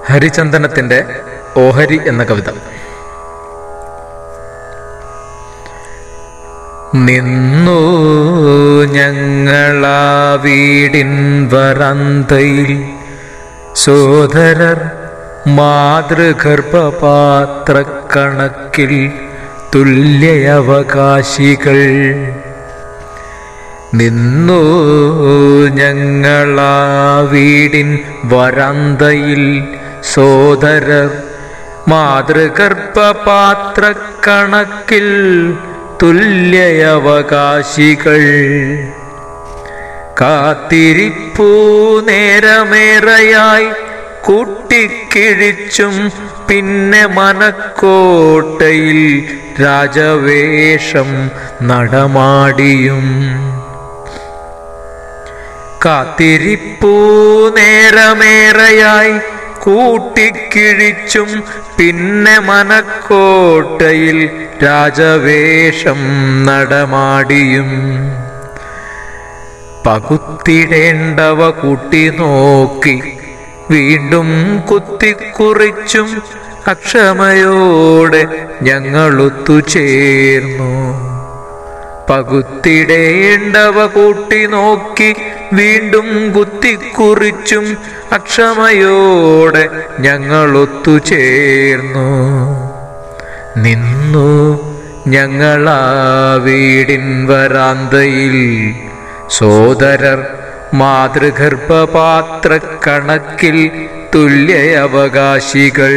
ഹരിചന്ദനത്തിന്റെ ഓഹരി എന്ന കവിത നിന്നു ഞങ്ങളാ വീടിൻ വറന്തയിൽ സോദരർ മാതൃഗർഭപാത്രക്കണക്കിൽ തുല്യവകാശികൾ നിന്നു ഞങ്ങളാ വീടിൻ വരന്തയിൽ സോദരർ മാതൃഗർഭപാത്രക്കണക്കിൽ തുല്യവകാശികൾ കാത്തിരിപ്പൂ നേരമേറെയായി കൂട്ടിക്കിഴിച്ചും പിന്നെ മനക്കോട്ടയിൽ രാജവേഷം നടമാടിയും കാത്തിരിപ്പൂ നേരമേറെയായി കൂട്ടിക്കിഴിച്ചും പിന്നെ മനക്കോട്ടയിൽ രാജവേഷം നടമാടിയും പകുത്തിടേണ്ടവ കൂട്ടി നോക്കി വീണ്ടും കുത്തിക്കുറിച്ചും അക്ഷമയോടെ ഞങ്ങളൊത്തുചേർന്നു പകുത്തിടേണ്ടവ കൂട്ടി നോക്കി വീണ്ടും കുത്തിക്കുറിച്ചും അക്ഷമയോടെ ഞങ്ങളൊത്തുചേർന്നു നിന്നു ഞങ്ങളാ വീടിൻ വരാന്തയിൽ സോദരർ മാതൃഗർഭപാത്രക്കണക്കിൽ തുല്യ അവകാശികൾ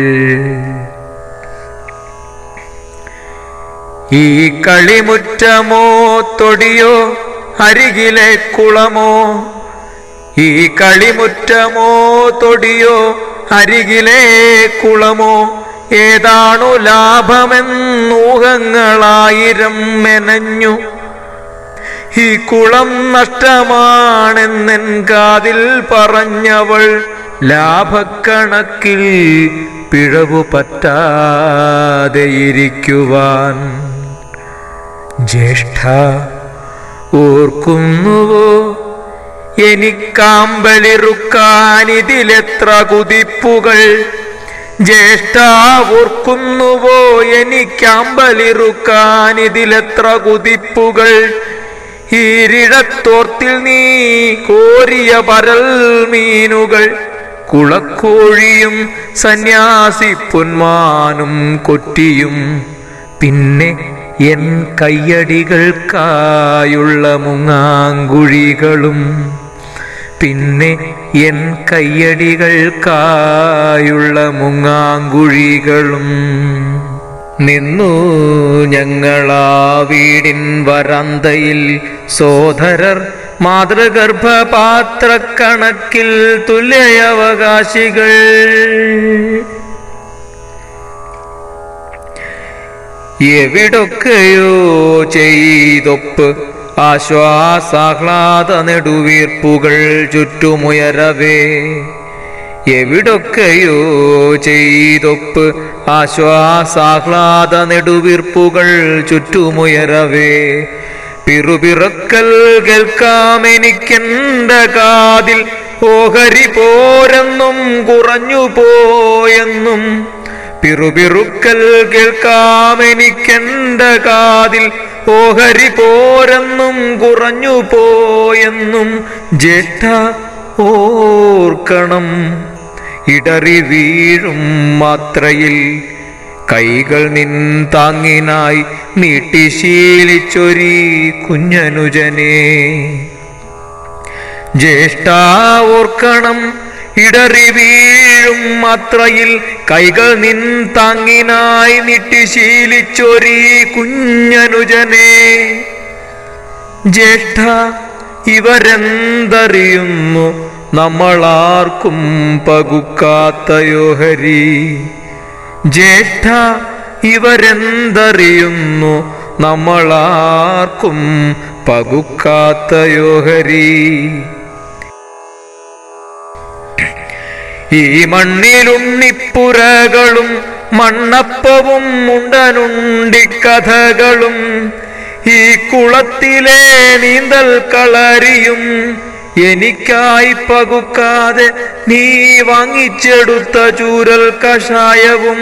ഈ കളിമുറ്റമോ തൊടിയോ അരികിലെ കുളമോ ഈ കളിമുറ്റമോ തൊടിയോ അരികിലെ കുളമോ ഏതാണു ലാഭമെന്നൂഹങ്ങളായിരം മെനഞ്ഞു ഈ കുളം നഷ്ടമാണെന്നെൻ കാതിൽ പറഞ്ഞവൾ ലാഭക്കണക്കിൽ പിഴവു പറ്റാതെയിരിക്കുവാൻ ജ്യേഷ്ഠ ഓർക്കുന്നുവോ എനിക്കാമ്പലിറുക്കാൻ ഇതിലെത്ര കുതിപ്പുകൾ ജ്യേഷ്ഠ ഓർക്കുന്നുവോ എനിക്കാമ്പലിറുക്കാൻ ഇതിലെത്ര കുതിപ്പുകൾ ഈരിഴത്തോർത്തിൽ നീ കോരിയ പരൽ മീനുകൾ കുളക്കോഴിയും സന്യാസി പൊന്മാനും കൊറ്റിയും പിന്നെ എൻ കയ്യടികൾക്കായുള്ള മുങ്ങാങ്കുഴികളും പിന്നെ എൻ കയ്യടികൾക്കായുള്ള മുങ്ങാങ്കുഴികളും നിന്നു ഞങ്ങളാ വീടിൻ വരന്തയിൽ സോദരർ മാതൃഗർഭപാത്രക്കണക്കിൽ തുല്യവകാശികൾ എവിടൊക്കെയോ ചെയ്തൊപ്പ് ആശ്വാസാഹ്ലാദ നെടുവീർപ്പുകൾ ചുറ്റുമുയരവേ എവിടൊക്കെയോ ചെയ്തൊപ്പ് ആശ്വാസാഹ്ലാദ നെടുവീർപ്പുകൾ ചുറ്റുമുയരവേ പിറുപിറക്കൽ കേൾക്കാം എനിക്കെന്റെ കാതിൽ ഓഹരി പോരെന്നും കുറഞ്ഞു പോയെന്നും പിറുപിറുക്കൽ കേൾക്കാം എനിക്കെന്റെ കാതിൽ ഓഹരി പോരെന്നും കുറഞ്ഞു പോയെന്നും ജേഷ്ഠ ഓർക്കണം ഇടറി വീഴും മാത്രയിൽ കൈകൾ നിൻ താങ്ങിനായി നീട്ടി ശീലിച്ചൊരീ കുഞ്ഞനുജനെ ജ്യേഷ്ഠ ഓർക്കണം ഇടറി വീഴും മാത്രയിൽ കൈകൾ നിൻ താങ്ങിനായി നീട്ടി ശീലിച്ചൊരീ കുഞ്ഞനുജനെ ജ്യേഷ്ഠ ഇവരെന്തറിയുന്നു നമ്മളാർക്കും പകുക്കാത്തയോഹരി ജ്യേഷ്ഠ ഇവരെന്തറിയുന്നു നമ്മളാർക്കും പകുക്കാത്തയോഹരി ഈ മണ്ണിലുണ്ണിപ്പുരകളും മണ്ണപ്പവും മുണ്ടനുണ്ടിക്കഥകളും ഈ കുളത്തിലെ നീന്തൽ കളരിയും എനിക്കായി പകുക്കാതെ നീ വാങ്ങിച്ചെടുത്ത ചൂരൽ കഷായവും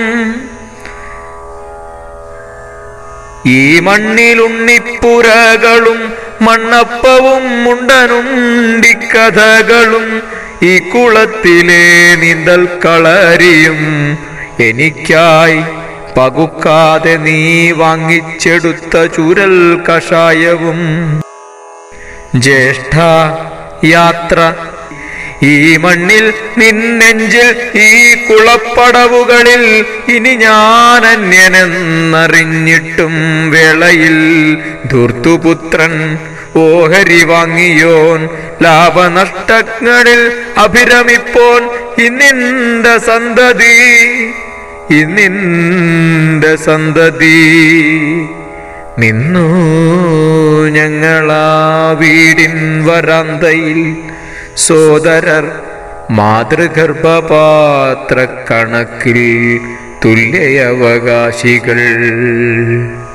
ഈ മണ്ണിലുണ്ണിപ്പുരകളും മണ്ണപ്പവും മുണ്ടനുണ്ടിക്കഥകളും ഈ കുളത്തിലെ നീന്തൽ കളരിയും എനിക്കായി പകുക്കാതെ നീ വാങ്ങിച്ചെടുത്ത ചുരൽ കഷായവും ജ്യേഷ്ഠ യാത്ര ഈ മണ്ണിൽ നിന്നെഞ്ചിൽ ഈ കുളപ്പടവുകളിൽ ഇനി ഞാൻ അന്യനെന്നറിഞ്ഞിട്ടും വേളയിൽ ധൂർത്തുപുത്രൻ ഓഹരി വാങ്ങിയോൻ ലാഭനഷ്ടങ്ങളിൽ അഭിരമിപ്പോൻ ഇന്നിന്റെ സന്തതി ഇന്നിന്റെ സന്തതി നിന്നു ഞങ്ങളാ വീടിൻ വരാന്തയിൽ സോദരർ മാതൃഗർഭപാത്ര കണക്കിൽ തുല്യവകാശികൾ